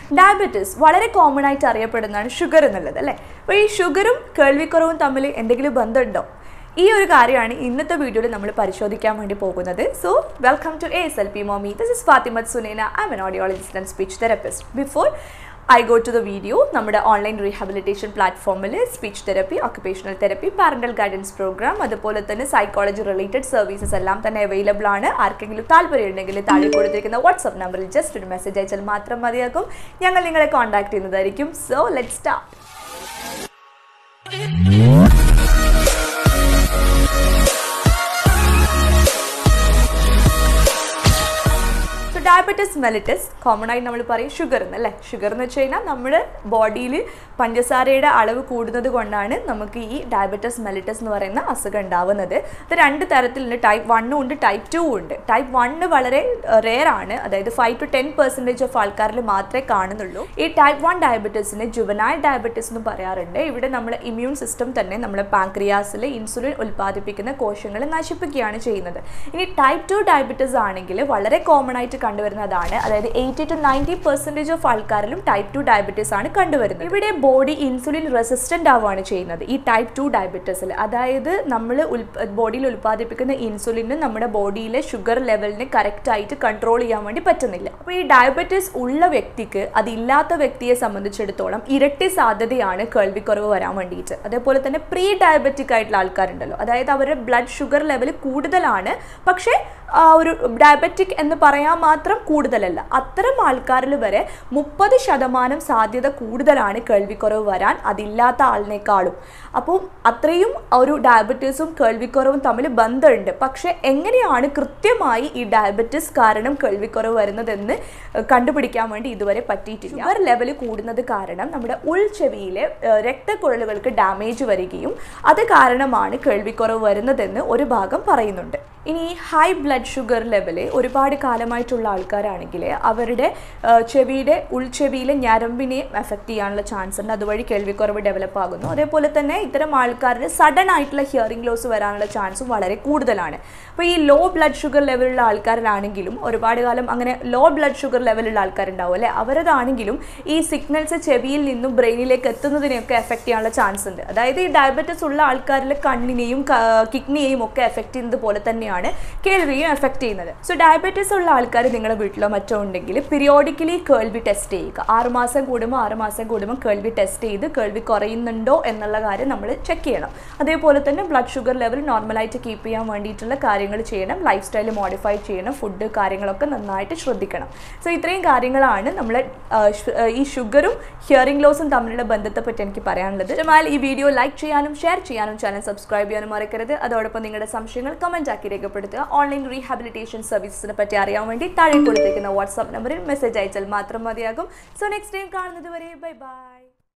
diabetes വളരെ common ആയിട്ട് അറിയപ്പെടുന്നതാണ് sugar എന്നുള്ളത് അല്ലേ അപ്പോൾ ഈ ഷുഗറും കേൾവിക്കുറവും തമ്മിൽ എന്തെങ്കിലും ബന്ധമുണ്ടോ ഈ ഒരു കാര്യമാണ് ഇന്നത്തെ വീഡിയോയിൽ നമ്മൾ പരിശോധിക്കാൻ വേണ്ടി പോകുന്നത് so welcome to A S L P mommy this is Fathimath Sunena I an audiologist and speech therapist before I go to the video നമ്മുടെ ഓൺലൈൻ റീഹാബിലിറ്റേഷൻ പ്ലാറ്റ്ഫോമിൽ speech therapy occupational therapy parental guidance program അതുപോലെ തന്നെ psychology related services എല്ലാം തന്നെ available ആണ് ആർക്കെങ്കിലും താല്പര്യമുണ്ടെങ്കിൽ താഴെ കൊടുത്തിരിക്കുന്ന വാട്സ്ആപ്പ് നമ്പറിൽ ജസ്റ്റ് ഒരു മെസ്സേജ് അയച്ചാൽ മാത്രം മതിയാകും ഞങ്ങൾ നിങ്ങളെ കോൺടാക്ട് ചെയ്യുന്നതായിരിക്കും so let start so diabetes mellitus common ആയി നമ്മൾ പറയും ഷുഗർ എന്നല്ലേ ഷുഗർ എന്ന് വെച്ച് കഴിഞ്ഞാൽ നമ്മുടെ ബോഡിയിൽ പഞ്ചസാരയുടെ അളവ് കൂടുന്നത് കൊണ്ടാണ് നമുക്ക് ഈ ഡയബറ്റിസ് മെലിറ്റസ് എന്ന് പറയുന്ന അസുഖം ഉണ്ടാവുന്നത് ഇത് രണ്ട് തരത്തിലുണ്ട് ടൈപ്പ് വണ്ണും ഉണ്ട് ടൈപ്പ് ടു ഉണ്ട് ടൈപ്പ് വണ്ണ് വളരെ റെയർ ആണ് അതായത് five to ten percentage of ആൾക്കാരിൽ മാത്രമേ കാണുന്നുള്ളൂ ഈ ടൈപ്പ് വൺ ഡയബറ്റീസിന് ജുവനായൽ ഡയബറ്റീസ് എന്ന് പറയാറുണ്ട് ഇവിടെ നമ്മുടെ ഇമ്മ്യൂൺ സിസ്റ്റം തന്നെ നമ്മുടെ പാങ്ക്രിയാസിൽ ഇൻസുലിൻ ഉൽപ്പാദിപ്പിക്കുന്ന കോശങ്ങളെ നശിപ്പിക്കുകയാണ് ചെയ്യുന്നത് ഇനി ടൈപ്പ് ടു ഡയബറ്റീസ് ആണെങ്കിൽ വളരെ കോമൺ ആയിട്ട് കണ്ടുവരുന്നതാണ് അതായത് eighty to ninety percentage of ആൾക്കാരിലും ടൈപ്പ് ടു ഡയബറ്റീസ് ആണ് കണ്ടുവരുന്നത് ഇവിടെ ബോഡി ഇൻസുലിൻ റെസിസ്റ്റൻ്റ് ആവുകയാണ് ചെയ്യുന്നത് ഈ ടൈപ്പ് ടു ഡയബറ്റീസിൽ അതായത് നമ്മൾ ബോഡിയിൽ ഉൽപ്പാദിപ്പിക്കുന്ന ഇൻസുലിന് നമ്മുടെ ബോഡിയിലെ ഷുഗർ ലെവലിനെ കറക്റ്റ് ആയിട്ട് കൺട്രോൾ ചെയ്യാൻ വേണ്ടി പറ്റുന്നില്ല അപ്പോൾ ഈ ഡയബറ്റീസ് ഉള്ള വ്യക്തിക്ക് അതില്ലാത്ത വ്യക്തിയെ സംബന്ധിച്ചിടത്തോളം ഇരട്ടി സാധ്യതയാണ് കേൾവിക്കുറവ് വരാൻ വേണ്ടിയിട്ട് അതേപോലെ തന്നെ പ്രീ ഡയബറ്റിക് ആയിട്ടുള്ള ആൾക്കാരുണ്ടല്ലോ അതായത് അവരുടെ ബ്ലഡ് ഷുഗർ ലെവൽ കൂടുതലാണ് പക്ഷേ ആ ഒരു ഡയബറ്റിക് എന്ന് പറയാൻ മാത്രം കൂടുതലല്ല അത്തരം ആൾക്കാരിൽ വരെ മുപ്പത് ശതമാനം സാധ്യത കൂടുതലാണ് കേൾവിക്കുറവ് വരാൻ അതില്ലാത്ത ആളിനേക്കാളും അപ്പോൾ അത്രയും ഒരു ഡയബറ്റീസും കേൾവിക്കുറവും തമ്മിൽ ബന്ധമുണ്ട് പക്ഷേ എങ്ങനെയാണ് കൃത്യമായി ഈ ഡയബറ്റിസ് കാരണം കേൾവിക്കുറവ് വരുന്നതെന്ന് കണ്ടുപിടിക്കാൻ വേണ്ടി ഇതുവരെ പറ്റിയിട്ടില്ല ഷുഗർ ലെവൽ കൂടുന്നത് കാരണം നമ്മുടെ ഉൾച്ചെവിയിലെ രക്തക്കുഴലുകൾക്ക് ഡാമേജ് വരികയും അത് കാരണമാണ് കേൾവിക്കുറവ് വരുന്നതെന്ന് ഒരു ഭാഗം പറയുന്നുണ്ട് ഇനി ഹൈ ബ്ലഡ് ഷുഗർ ലെവല് ഒരുപാട് കാലമായിട്ടുള്ള ആൾക്കാരാണെങ്കിൽ അവരുടെ ചെവിയുടെ ഉൾച്ചെവിയിലെ ഞരമ്പിനെ എഫക്റ്റ് ചെയ്യാനുള്ള ചാൻസ് ഉണ്ട് അതുവഴി കേൾവിക്കുറവ് ഡെവലപ്പ് ആകുന്നു അതേപോലെ തന്നെ ഇത്തരം ആൾക്കാരുടെ സഡൻ ആയിട്ടുള്ള ഹിയറിംഗ് ലോസ് വരാനുള്ള ചാൻസും വളരെ കൂടുതലാണ് അപ്പോൾ ഈ ലോ ബ്ലഡ് ഷുഗർ ലെവലുള്ള ആൾക്കാരിലാണെങ്കിലും ഒരുപാട് കാലം അങ്ങനെ ലോ ബ്ലഡ് ഷുഗർ ലെവലുള്ള ആൾക്കാരുണ്ടാവും അല്ലേ അവരതാണെങ്കിലും ഈ സിഗ്നൽസ് ചെവിയിൽ നിന്നും ബ്രെയിനിലേക്ക് എത്തുന്നതിനെയൊക്കെ എഫക്റ്റ് ചെയ്യാനുള്ള ചാൻസ് ഉണ്ട് അതായത് ഈ ഡയബറ്റിസ് ഉള്ള ആൾക്കാരിൽ കണ്ണിനെയും കിഡ്നിയെയും ഒക്കെ എഫക്റ്റ് ചെയ്യുന്നത് പോലെ തന്നെയാണ് ആണ് കേൾവിയും എഫക്റ്റ് ചെയ്യുന്നത് സോ ഡയബറ്റീസ് ഉള്ള ആൾക്കാർ നിങ്ങളുടെ വീട്ടിലോ മറ്റോ ഉണ്ടെങ്കിൽ പീരിയോഡിക്കലി കേൾവി ടെസ്റ്റ് ചെയ്യുക ആറുമാസം കൂടുമ്പോൾ ആറുമാസം കൂടുമ്പോൾ കേൾവി ടെസ്റ്റ് ചെയ്ത് കേൾവി കുറയുന്നുണ്ടോ എന്നുള്ള കാര്യം നമ്മൾ ചെക്ക് ചെയ്യണം അതേപോലെ തന്നെ ബ്ലഡ് ഷുഗർ ലെവൽ നോർമലായിട്ട് കീപ്പ് ചെയ്യാൻ വേണ്ടിയിട്ടുള്ള കാര്യങ്ങൾ ചെയ്യണം ലൈഫ് സ്റ്റൈൽ മോഡിഫൈ ചെയ്യണം ഫുഡ് കാര്യങ്ങളൊക്കെ നന്നായിട്ട് ശ്രദ്ധിക്കണം സോ ഇത്രയും കാര്യങ്ങളാണ് നമ്മൾ ഈ ഷുഗറും ഹിയറിംഗ് ലോസും തമ്മിലുള്ള ബന്ധത്തെ പറ്റി എനിക്ക് പറയാനുള്ളത് എന്നാൽ ഈ വീഡിയോ ലൈക്ക് ചെയ്യാനും ഷെയർ ചെയ്യാനും ചാനൽ സബ്സ്ക്രൈബ് ചെയ്യാനും മറക്കരുത് അതോടൊപ്പം നിങ്ങളുടെ സംശയങ്ങൾ കമൻറ്റ് ആക്കി രേഖപ്പെടുത്തുക ഓൺലൈൻ റീഹാബിലിറ്റേഷൻ സർവീസസിനെ പറ്റി അറിയാൻ വേണ്ടി താഴെ കൊടുത്തിരിക്കുന്ന വാട്സ്ആപ്പ് നമ്പറിൽ മെസ്സേജ് അയച്ചാൽ മാത്രം മതിയാകും സോ നെക്സ്റ്റ് ടൈം കാണുന്നത് വരെ ബൈ ബൈ